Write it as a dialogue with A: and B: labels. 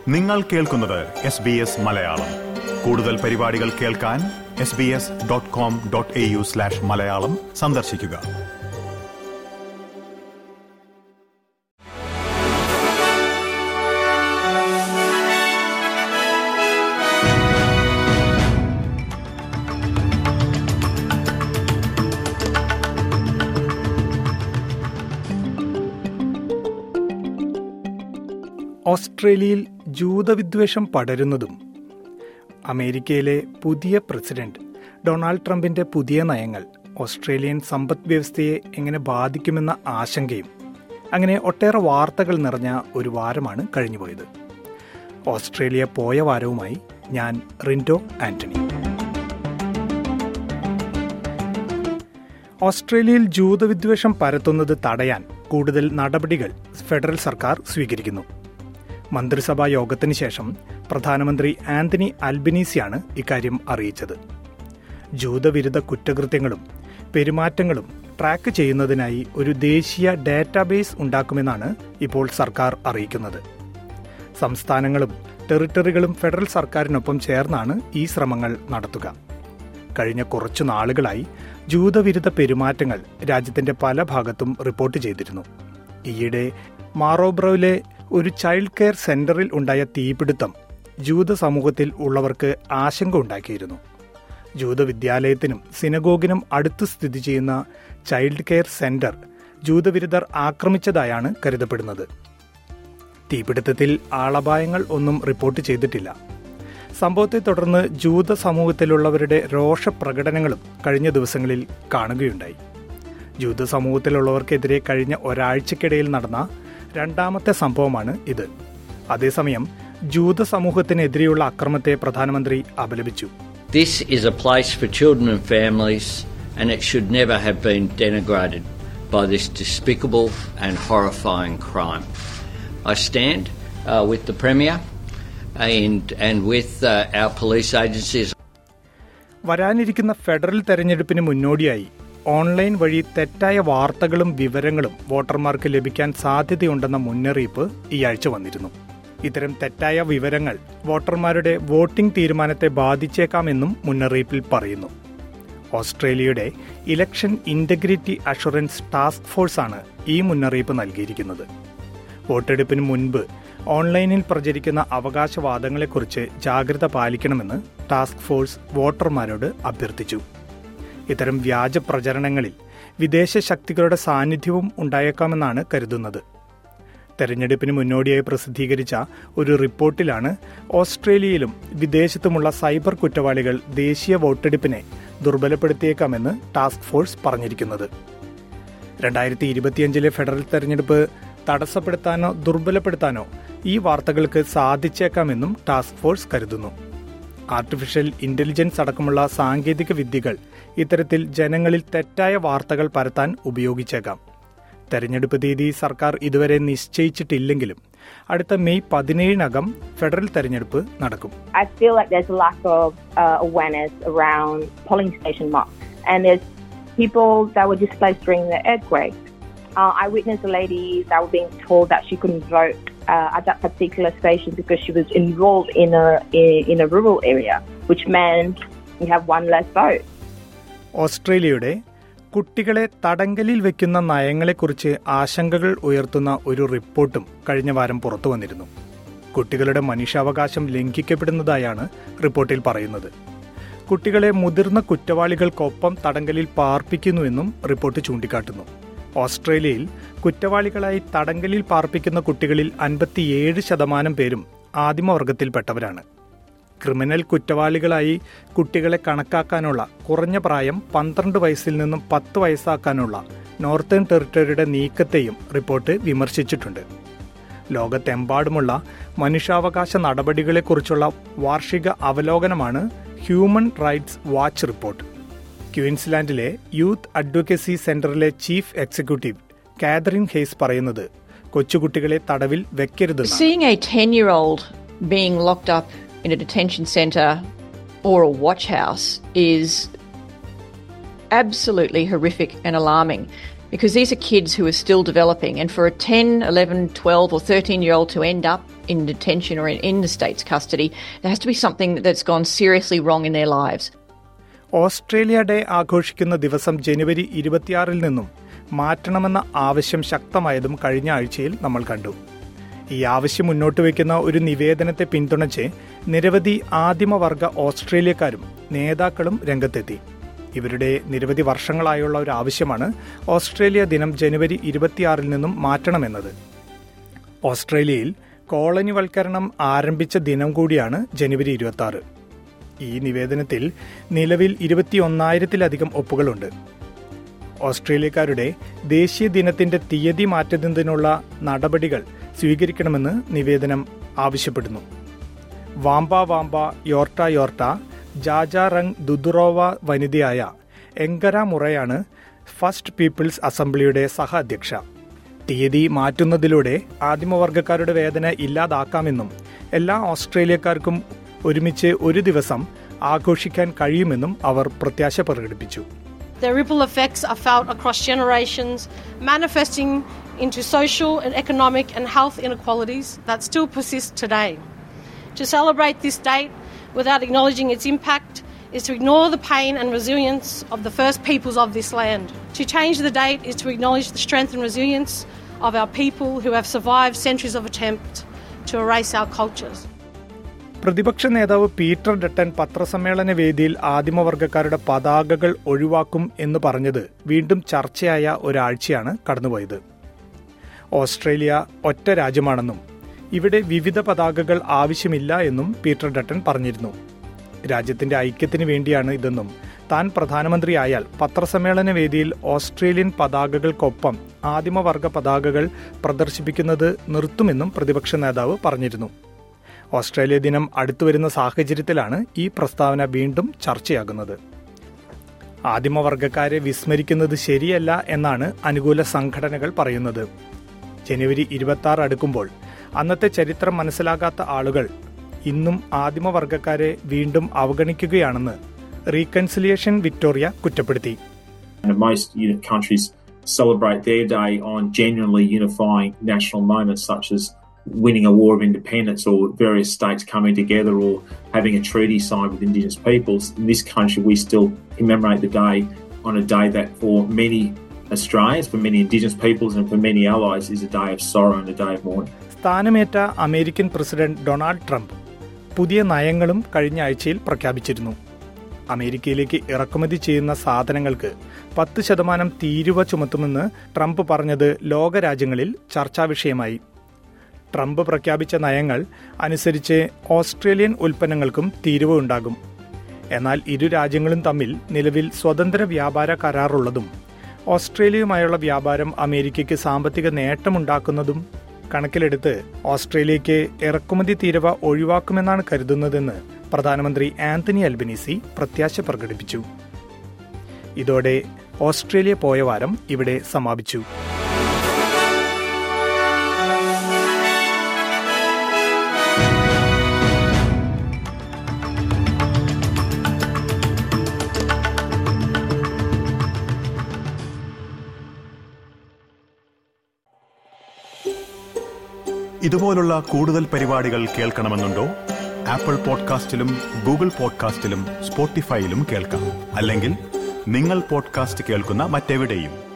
A: നിങ്ങൾ കേൾക്കുന്നത് S B S Malayalam കൂടുതൽ പരിപാടികൾ കേൾക്കാൻ S B S dot com dot A U slash Malayalam സന്ദർശിക്കുക
B: ഓസ്ട്രേലിയയിൽ ജൂതവിദ്വേഷം പടരുന്നതും അമേരിക്കയിലെ പുതിയ പ്രസിഡന്റ് ഡൊണാൾഡ് ട്രംപിന്റെ പുതിയ നയങ്ങൾ ഓസ്ട്രേലിയൻ സമ്പദ് വ്യവസ്ഥയെ എങ്ങനെ ബാധിക്കുമെന്ന ആശങ്കയും അങ്ങനെ ഒട്ടേറെ വാർത്തകൾ നിറഞ്ഞ ഒരു വാരമാണ് കഴിഞ്ഞുപോയത് ഓസ്ട്രേലിയ പോയ വാരവുമായി ഞാൻ റിൻഡോ ആന്റണി ഓസ്ട്രേലിയയിൽ ജൂതവിദ്വേഷം പരത്തുന്നത് തടയാൻ കൂടുതൽ നടപടികൾ ഫെഡറൽ സർക്കാർ സ്വീകരിക്കുന്നു മന്ത്രിസഭാ യോഗത്തിന് ശേഷം പ്രധാനമന്ത്രി ആന്റണി അൽബനീസിയാണ് ഇക്കാര്യം അറിയിച്ചത് ജൂതവിരുദ്ധ കുറ്റകൃത്യങ്ങളും പെരുമാറ്റങ്ങളും ട്രാക്ക് ചെയ്യുന്നതിനായി ഒരു ദേശീയ ഡാറ്റാബേസ് ഉണ്ടാക്കുമെന്നാണ് ഇപ്പോൾ സർക്കാർ അറിയിക്കുന്നത് സംസ്ഥാനങ്ങളും ടെറിട്ടറികളും ഫെഡറൽ സർക്കാരിനൊപ്പം ചേർന്നാണ് ഈ ശ്രമങ്ങൾ നടത്തുക കഴിഞ്ഞ കുറച്ചു നാളുകളായി ജൂതവിരുദ്ധ പെരുമാറ്റങ്ങൾ രാജ്യത്തിന്റെ പല ഭാഗത്തും റിപ്പോർട്ട് ചെയ്തിരുന്നു ഈയിടെ മാറോബ്രോയിലെ ഒരു ചൈൽഡ് കെയർ സെന്ററിൽ ഉണ്ടായ തീപിടുത്തം ജൂത സമൂഹത്തിൽ ഉള്ളവർക്ക് ആശങ്ക ഉണ്ടാക്കിയിരുന്നു ജൂത വിദ്യാലയത്തിനും സിനഗോഗിനും അടുത്ത് സ്ഥിതി ചെയ്യുന്ന ചൈൽഡ് കെയർ സെന്റർ ജൂതവിരുദ്ധർ ആക്രമിച്ചതായാണ് കരുതപ്പെടുന്നത് തീപിടുത്തത്തിൽ ആളപായങ്ങൾ ഒന്നും റിപ്പോർട്ട് ചെയ്തിട്ടില്ല സംഭവത്തെ തുടർന്ന് ജൂത സമൂഹത്തിലുള്ളവരുടെ രോഷപ്രകടനങ്ങളും കഴിഞ്ഞ ദിവസങ്ങളിൽ കാണുകയുണ്ടായി ജൂത സമൂഹത്തിലുള്ളവർക്കെതിരെ കഴിഞ്ഞ ഒരാഴ്ചക്കിടയിൽ നടന്ന രണ്ടാമത്തെ സംഭവമാണ് ഇത് അതേസമയം ജൂത സമൂഹത്തിനെതിരെയുള്ള അക്രമത്തെ പ്രധാനമന്ത്രി അപലപിച്ചു
C: This is a place for children and families, and it should never have been denigrated by this despicable and horrifying crime. I stand uh, with the Premier and, and with uh, our police agencies.
B: വരാനിരിക്കുന്ന federal തെരഞ്ഞെടുപ്പിന് മുന്നോടിയായി online വഴി തെറ്റായ വാർത്തകളും വിവരങ്ങളും വോട്ടർമാർക്ക് ലഭിക്കാൻ സാധ്യതയുണ്ടെന്ന മുന്നറിയിപ്പ് ഈ ആഴ്ച വന്നിരുന്നു ഇത്തരം തെറ്റായ വിവരങ്ങൾ വോട്ടർമാരുടെ വോട്ടിംഗ് തീരുമാനത്തെ ബാധിച്ചേക്കാമെന്നും മുന്നറിയിപ്പിൽ പറയുന്നു ഓസ്ട്രേലിയയുടെ ഇലക്ഷൻ ഇന്റഗ്രിറ്റി അഷുറൻസ് ടാസ്ക് ഫോഴ്സാണ് ഈ മുന്നറിയിപ്പ് നൽകിയിരിക്കുന്നത് വോട്ടെടുപ്പിന് മുൻപ് ഓൺലൈനിൽ പ്രചരിക്കുന്ന അവകാശവാദങ്ങളെക്കുറിച്ച് ജാഗ്രത പാലിക്കണമെന്ന് ടാസ്ക് ഫോഴ്സ് വോട്ടർമാരോട് അഭ്യർത്ഥിച്ചു ഇത്തരം വ്യാജ പ്രചരണങ്ങളിൽ വിദേശ ശക്തികളുടെ സാന്നിധ്യവും ഉണ്ടായേക്കാമെന്നാണ് കരുതുന്നത് തെരഞ്ഞെടുപ്പിന് മുന്നോടിയായി പ്രസിദ്ധീകരിച്ച ഒരു റിപ്പോർട്ടിലാണ് ഓസ്ട്രേലിയയിലും വിദേശത്തുമുള്ള സൈബർ കുറ്റവാളികൾ ദേശീയ വോട്ടെടുപ്പിനെ ദുർബലപ്പെടുത്തിയേക്കാമെന്ന് ടാസ്ക് ഫോഴ്സ് പറഞ്ഞിരിക്കുന്നത് രണ്ടായിരത്തി ഇരുപത്തിയഞ്ചിലെ ഫെഡറൽ തെരഞ്ഞെടുപ്പ് തടസ്സപ്പെടുത്താനോ ദുർബലപ്പെടുത്താനോ ഈ വാർത്തകൾക്ക് സാധിച്ചേക്കാമെന്നും ടാസ്ക് ഫോഴ്സ് കരുതുന്നു ആർട്ടിഫിഷ്യൽ ഇന്റലിജൻസ് അടക്കമുള്ള സാങ്കേതിക വിദ്യകൾ ഇത്തരത്തിൽ ജനങ്ങളിൽ തെറ്റായ വാർത്തകൾ പരത്താൻ ഉപയോഗിച്ചേക്കാം തെരഞ്ഞെടുപ്പ് തീയതി സർക്കാർ ഇതുവരെ നിശ്ചയിച്ചിട്ടില്ലെങ്കിലും അടുത്ത മെയ് പതിനേഴിനകം ഫെഡറൽ തെരഞ്ഞെടുപ്പ് നടക്കും
D: I feel like there's a lack of uh, awareness around polling station marks, and there's people that were displaced during the earthquake. Uh, I witnessed a lady that was being told that she couldn't vote uh, at that particular station because she was enrolled in a in, in a rural area, which meant you have one less vote.
B: ഓസ്ട്രേലിയയുടെ കുട്ടികളെ തടങ്കലിൽ വെക്കുന്ന നയങ്ങളെക്കുറിച്ച് ആശങ്കകൾ ഉയർത്തുന്ന ഒരു റിപ്പോർട്ടും കഴിഞ്ഞ വാരം പുറത്തു വന്നിരുന്നു കുട്ടികളുടെ മനുഷ്യാവകാശം ലംഘിക്കപ്പെടുന്നതായാണ് റിപ്പോർട്ടിൽ പറയുന്നത് കുട്ടികളെ മുതിർന്ന കുറ്റവാളികൾക്കൊപ്പം തടങ്കലിൽ പാർപ്പിക്കുന്നുവെന്നും റിപ്പോർട്ട് ചൂണ്ടിക്കാട്ടുന്നു ഓസ്ട്രേലിയയിൽ കുറ്റവാളികളായി തടങ്കലിൽ പാർപ്പിക്കുന്ന കുട്ടികളിൽ അൻപത്തിയേഴ് ശതമാനം പേരും ആദിമവർഗത്തിൽപ്പെട്ടവരാണ് ക്രിമിനൽ കുറ്റവാളികളായി കുട്ടികളെ കണക്കാക്കാനുള്ള കുറഞ്ഞ പ്രായം പന്ത്രണ്ട് വയസ്സിൽ നിന്നും പത്ത് വയസ്സാക്കാനുള്ള നോർത്തേൺ ടെറിട്ടറിയുടെ നീക്കത്തെയും റിപ്പോർട്ട് വിമർശിച്ചിട്ടുണ്ട് ലോകത്തെമ്പാടുമുള്ള മനുഷ്യാവകാശ നടപടികളെക്കുറിച്ചുള്ള വാർഷിക അവലോകനമാണ് ഹ്യൂമൻ റൈറ്റ്സ് വാച്ച് റിപ്പോർട്ട് ക്വീൻസ്ലാൻഡിലെ യൂത്ത് അഡ്വക്കസി സെന്ററിലെ ചീഫ് എക്സിക്യൂട്ടീവ് കാതറിൻ ഹെയ്സ് പറയുന്നത് കൊച്ചുകുട്ടികളെ തടവിൽ വെക്കരുതെന്ന്
E: Seeing a 10 year old being locked up in a detention centre or a watch house is absolutely horrific and alarming because these are kids who are still developing. And for a 10, 11, 12, or 13 year old to end up in detention or in, in the state's custody, there has to be something that's gone seriously wrong in their lives.
B: Australia day ആഘോഷിക്കുന്ന ദിവസം ജനുവരി ഇരുപത്തിയാറിൽ നിന്നും മാറ്റണമെന്ന ആവശ്യം ശക്തമായതും കഴിഞ്ഞ ആഴ്ചയിൽ നമ്മൾ കണ്ടു ഈ ആവശ്യം മുന്നോട്ട് വയ്ക്കുന്ന ഒരു നിവേദനത്തെ പിന്തുണച്ച് നിരവധി ആദിമവർഗ ഓസ്ട്രേലിയക്കാരും നേതാക്കളും രംഗത്തെത്തി ഇവരുടെ നിരവധി വർഷങ്ങളായുള്ള ഒരു ആവശ്യമാണ് ഓസ്ട്രേലിയ ദിനം ജനുവരി ഇരുപത്തിയാറിൽ നിന്നും മാറ്റണമെന്നത് ഓസ്ട്രേലിയയിൽ കോളനിവൽക്കരണം ആരംഭിച്ച ദിനം കൂടിയാണ് ജനുവരി ഇരുപത്തി ആറ് ഈ നിവേദനത്തിൽ നിലവിൽ ഇരുപത്തിയൊന്നായിരത്തിലധികം ഒപ്പുകളുണ്ട് ഓസ്ട്രേലിയക്കാരുടെ ദേശീയ ദിനത്തിന്റെ തീയതി മാറ്റുന്നതിനുള്ള നടപടികൾ സ്വീകരിക്കണമെന്ന് നിവേദനം ആവശ്യപ്പെടുന്നു Wamba Wamba Yorta Yorta Dja Wurrung Dhudhuroa വനിതയായ എങ്കര മുറയാണ് ഫസ്റ്റ് പീപ്പിൾസ് അസംബ്ലിയുടെ സഹ അധ്യക്ഷ തീയതി മാറ്റുന്നതിലൂടെ ആദിമവർഗക്കാരുടെ വേദന ഇല്ലാതാക്കാമെന്നും എല്ലാ ഓസ്ട്രേലിയക്കാർക്കും ഒരുമിച്ച് ഒരു ദിവസം ആഘോഷിക്കാൻ കഴിയുമെന്നും അവർ പ്രത്യാശ പ്രകടിപ്പിച്ചു
F: The ripple effects are felt across generations, manifesting into social and economic and health inequalities that still persist today. To celebrate this date without acknowledging its impact is to ignore the pain and resilience of the first peoples of this land. To change the date is to acknowledge the strength and resilience of our people who have survived centuries of attempt to erase our cultures.
B: പ്രതിപക്ഷ നേതാവ് Peter Dutton പത്രസമ്മേളന വേദിയിൽ ആദിമവർഗക്കാരുടെ പതാകകൾ ഒഴിവാക്കും എന്ന് പറഞ്ഞത് വീണ്ടും ചർച്ചയായ ഒരാഴ്ചയാണ് കടന്നുപോയത് Australia ഒറ്റ രാജ്യമാണെന്നും ഇവിടെ വിവിധ പതാകകൾ ആവശ്യമില്ല എന്നും പീറ്റർ ഡട്ടൻ പറഞ്ഞിരുന്നു രാജ്യത്തിന്റെ ഐക്യത്തിന് വേണ്ടിയാണ് ഇതെന്നും താൻ പ്രധാനമന്ത്രിയായാൽ പത്രസമ്മേളന വേദിയിൽ ഓസ്ട്രേലിയൻ പതാകകൾക്കൊപ്പം ആദിമവർഗ പതാകകൾ പ്രദർശിപ്പിക്കുന്നത് നിർത്തുമെന്നും പ്രതിപക്ഷ നേതാവ് പറഞ്ഞിരുന്നു ഓസ്ട്രേലിയ ദിനം അടുത്തുവരുന്ന സാഹചര്യത്തിലാണ് ഈ പ്രസ്താവന വീണ്ടും ചർച്ചയാകുന്നത് ആദിമവർഗക്കാരെ വിസ്മരിക്കുന്നത് ശരിയല്ല എന്നാണ് അനുകൂല സംഘടനകൾ പറയുന്നത് ജനുവരി ഇരുപത്തി ആറ് അടുക്കുമ്പോൾ അന്നത്തെ ചരിത്രം മനസ്സിലാകാത്ത ആളുകൾ ഇന്നും ആദിമവർഗക്കാരെ വീണ്ടും അവഗണിക്കുകയാണെന്ന് റീകൺസിലിയേഷൻ വിക്ടോറിയ കുറ്റപ്പെടുത്തി
G: And most you know, countries celebrate their day on genuinely unifying national moments such as winning a war of independence or various states coming together or having a treaty signed with Indigenous peoples. In this country, we still commemorate the day on a day that for many Australians, for many Indigenous peoples, and for many allies is a day of sorrow and a day of mourning.
B: സ്ഥാനമേറ്റ American president Donald Trump പുതിയ നയങ്ങളും കഴിഞ്ഞ ആഴ്ചയിൽ പ്രഖ്യാപിച്ചിരുന്നു അമേരിക്കയിലേക്ക് ഇറക്കുമതി ചെയ്യുന്ന സാധനങ്ങൾക്ക് പത്ത് ശതമാനം തീരുവ ചുമത്തുമെന്ന് ട്രംപ് പറഞ്ഞത് ലോകരാജ്യങ്ങളിൽ ചർച്ചാ വിഷയമായി ട്രംപ് പ്രഖ്യാപിച്ച നയങ്ങൾ അനുസരിച്ച് ഓസ്ട്രേലിയൻ ഉൽപ്പന്നങ്ങൾക്കും തീരുവ ഉണ്ടാകും എന്നാൽ ഇരു രാജ്യങ്ങളും തമ്മിൽ നിലവിൽ സ്വതന്ത്ര വ്യാപാര കരാറുള്ളതും ഓസ്ട്രേലിയയുമായുള്ള വ്യാപാരം അമേരിക്കയ്ക്ക് സാമ്പത്തിക നേട്ടമുണ്ടാക്കുന്നതും കണക്കിലെടുത്ത് ഓസ്ട്രേലിയയ്ക്ക് ഇറക്കുമതി തീരുവ ഒഴിവാക്കുമെന്നാണ് കരുതുന്നതെന്ന് പ്രധാനമന്ത്രി ആന്റണി അൽബനീസി പ്രത്യാശ പ്രകടിപ്പിച്ചു ഇതോടെ ഓസ്ട്രേലിയ പോയ വാരം ഇവിടെ സമാപിച്ചു
A: ഇതുപോലുള്ള കൂടുതൽ പരിപാടികൾ കേൾക്കണമെന്നുണ്ടോ ആപ്പിൾ പോഡ്കാസ്റ്റിലും ഗൂഗിൾ പോഡ്കാസ്റ്റിലും സ്പോട്ടിഫൈയിലും കേൾക്കാം അല്ലെങ്കിൽ നിങ്ങൾ പോഡ്കാസ്റ്റ് കേൾക്കുന്ന മറ്റെവിടെയും